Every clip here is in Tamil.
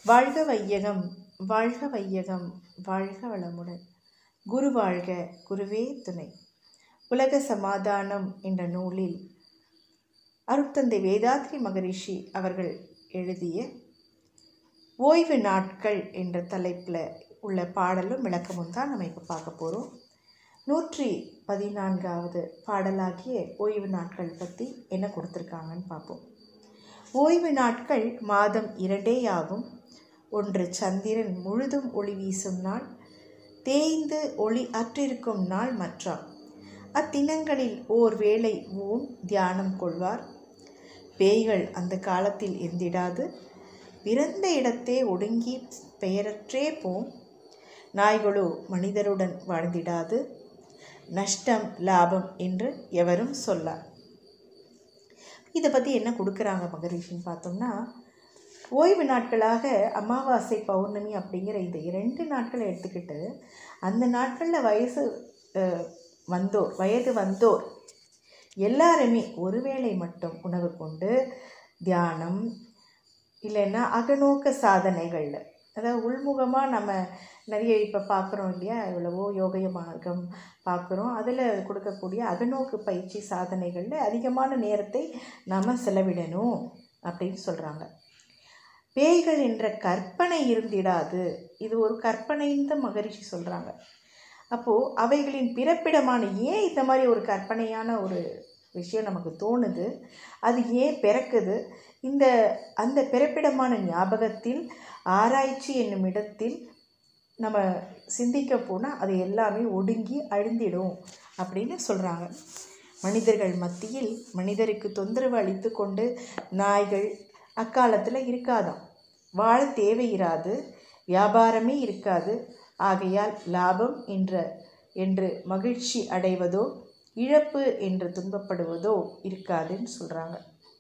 வாழ்க வையகம் வாழ்க வையகம் வாழ்க வளமுடன் குரு வாழ்க குருவே துணை உலக சமாதானம் என்ற நூலில் அருட்தந்தை வேதாத்ரி மகரிஷி அவர்கள் எழுதிய ஓய்வு நாட்கள் என்ற தலைப்பில் உள்ள பாடலும் விளக்கமும் தான் நம்ம இப்போ பார்க்க போகிறோம் நூற்றி பதினான்காவது பாடலாகிய ஓய்வு நாட்கள் பற்றி என்ன கொடுத்துருக்காங்கன்னு பார்ப்போம் ஓய்வு நாட்கள் மாதம் இரண்டே ஆகும் ஒன்று சந்திரன் முழுதும் ஒளி வீசும் நாள் தேய்ந்து ஒளி அற்றிருக்கும் நாள் மற்றாம் அத்தினங்களில் ஓர் வேளை ஊன் தியானம் கொள்வார் பேய்கள் அந்த காலத்தில் இருந்திடாது பிறந்த இடத்தே ஒடுங்கி பெயரற்றே போம் நாய்களோ மனிதருடன் வாழ்ந்திடாது நஷ்டம் லாபம் என்று எவரும் சொல்லார் இதை பற்றி என்ன கொடுக்குறாங்க மகரிஷின்னு பார்த்தோம்னா ஓய்வு நாட்களாக அமாவாசை பௌர்ணமி அப்படிங்கிற இந்த இரண்டு நாட்களை எடுத்துக்கிட்டு அந்த நாட்களில் வயசு அஹ், வந்தோர் வயது வந்தோர் எல்லாருமே ஒருவேளை மட்டும் உணவு கொண்டு தியானம் இல்லைன்னா அகநோக்க சாதனைகளில் அதாவது உள்முகமாக நம்ம நிறைய இப்போ பார்க்குறோம் இல்லையா எவ்வளவோ யோகய மார்க்கம் பார்க்குறோம் அதில் கொடுக்கக்கூடிய அகநோக்கு பயிற்சி சாதனைகளில் அதிகமான நேரத்தை நாம் செலவிடணும் அப்படின்னு சொல்கிறாங்க பேய்கள் என்ற கற்பனை இருந்திடாது இது ஒரு கற்பனைன்னு தான் மகரிஷி சொல்கிறாங்க அப்போது அவைகளின் பிறப்பிடமான ஏன் இந்த மாதிரி ஒரு கற்பனையான ஒரு விஷயம் நமக்கு தோணுது அது ஏன் பிறக்குது இந்த அந்த பிறப்பிடமான ஞாபகத்தில் ஆராய்ச்சி என்னும் இடத்தில் நம்ம சிந்திக்க போனால் அது எல்லாமே ஒடுங்கி அழிந்திடும் அப்படின்னு சொல்கிறாங்க மனிதர்கள் மத்தியில் மனிதருக்கு தொந்தரவு அளித்து கொண்டு நாய்கள் அக்காலத்தில் இருக்காதாம் வாழ தேவையிராது வியாபாரமே இருக்காது ஆகையால் லாபம் என்ற என்று மகிழ்ச்சி அடைவதோ இழப்பு என்று துன்பப்படுவதோ இருக்காதுன்னு சொல்கிறாங்க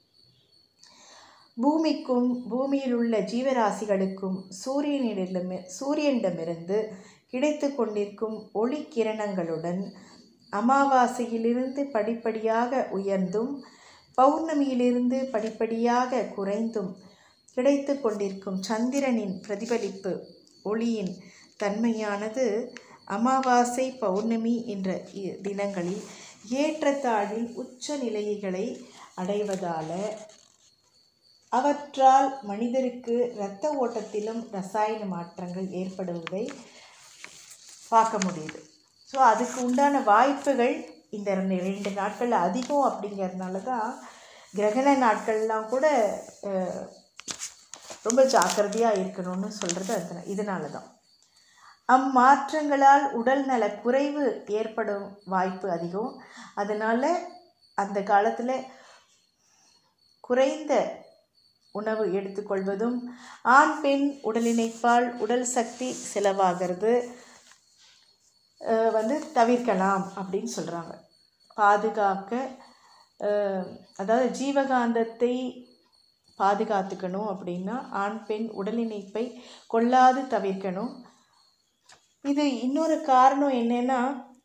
பூமிக்கும் பூமியில் உள்ள ஜீவராசிகளுக்கும் சூரியனிடமே சூரியனிடமிருந்து கிடைத்து கொண்டிருக்கும் ஒளி கிரணங்களுடன் அமாவாசையிலிருந்து படிப்படியாக உயர்ந்தும் பௌர்ணமியிலிருந்து படிப்படியாக குறைந்தும் கிடைத்து கொண்டிருக்கும் சந்திரனின் பிரதிபலிப்பு ஒளியின் தன்மையானது அமாவாசை பௌர்ணமி என்ற இ- தினங்களில் ஏற்றத்தாழில் உச்ச நிலைகளை அடைவதால் அவற்றால் மனிதருக்கு இரத்த ஓட்டத்திலும் ரசாயன மாற்றங்கள் ஏற்படுவதை பார்க்க முடியுது ஸோ அதுக்கு உண்டான வாய்ப்புகள் இந்த ரெண்டு ரெண்டு நாட்கள் அதிகம் அப்படிங்கிறதுனால தான் கிரகண நாட்கள்லாம் கூட அஹ், ரொம்ப ஜாக்கிரதையாக இருக்கணும்னு சொல்கிறது அது இதனால தான் அம்மாற்றங்களால் உடல் நல குறைவு ஏற்படும் வாய்ப்பு அதிகம் அதனால் அந்த காலத்தில் குறைந்த உணவு எடுத்துக்கொள்வதும் ஆண் பெண் உடலிணைப்பால் உடல் சக்தி செலவாகிறது அஹ், வந்து தவிர்க்கலாம் அப்படின்னு சொல்கிறாங்க பாதுகாக்க அஹ், அதாவது ஜீவகாந்தத்தை பாதுகாத்துக்கணும் அப்படின்னா ஆண் பெண் உடலிணைப்பை கொள்ளாது தவிர்க்கணும் இது இன்னொரு காரணம் என்னென்னா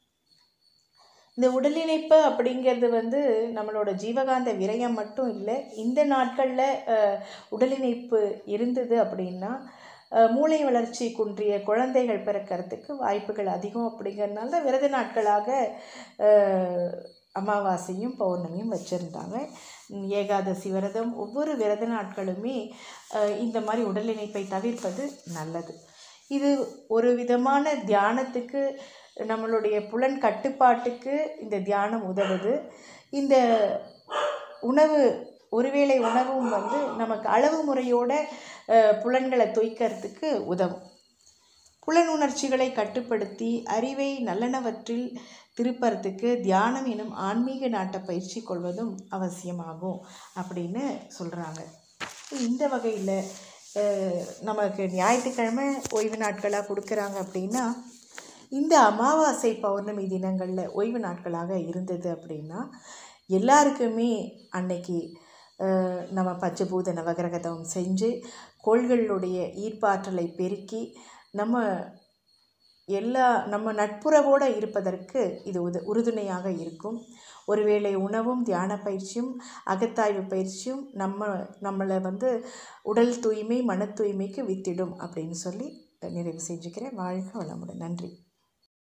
இந்த உடலிணைப்பு அப்படிங்கிறது வந்து நம்மளோட ஜீவகாந்த விரயம் மட்டும் இல்லை இந்த நாட்களில் உடலிணைப்பு இருந்தது அப்படின்னா அஹ், மூளை வளர்ச்சி குன்றிய குழந்தைகள் பிறக்கிறதுக்கு வாய்ப்புகள் அதிகம் அப்படிங்கிறதுனால தான் விரத நாட்களாக அஹ், அமாவாசையும் பௌர்ணமியும் வச்சுருந்தாங்க ஏகாதசி விரதம் ஒவ்வொரு விரத நாட்களுமே அஹ், இந்த மாதிரி உடலிணைப்பை தவிர்ப்பது நல்லது இது ஒரு விதமான தியானத்துக்கு நம்மளுடைய புலன் கட்டுப்பாட்டுக்கு இந்த தியானம் உதவுது இந்த உணவு ஒருவேளை உணவும் வந்து நமக்கு அளவு முறையோட அஹ், புலன்களை தொய்க்கிறதுக்கு உதவும் புலன் உணர்ச்சிகளை கட்டுப்படுத்தி அறிவை நல்லனவற்றில் திருப்பறதுக்கு தியானம் எனும் ஆன்மீக நாட்டை பயிற்சி கொள்வதும் அவசியமாகும் அப்படின்னு சொல்கிறாங்க இந்த வகையில் நமக்கு ஞாயிற்றுக்கிழமை ஓய்வு நாட்களாக கொடுக்குறாங்க அப்படின்னா இந்த அமாவாசை பௌர்ணமி தினங்களில் ஓய்வு நாட்களாக இருந்தது அப்படின்னா எல்லாருக்குமே அன்னைக்கு அஹ், நம்ம பஞ்சபூத நவகிரகதம் செஞ்சு கோள்களுடைய ஈர்ப்பாற்றலை பெருக்கி நம்ம எல்லா நம்ம நட்புறவோடு இருப்பதற்கு இது உத உறுதுணையாக இருக்கும் ஒருவேளை உணவும் தியான பயிற்சியும் அகத்தாய்வு பயிற்சியும் நம்ம நம்மளை வந்து உடல் தூய்மை மன தூய்மைக்கு வித்திடும் அப்படின்னு சொல்லி நிறைவு செஞ்சுக்கிறேன் வாழ்க வளமுடன் நன்றி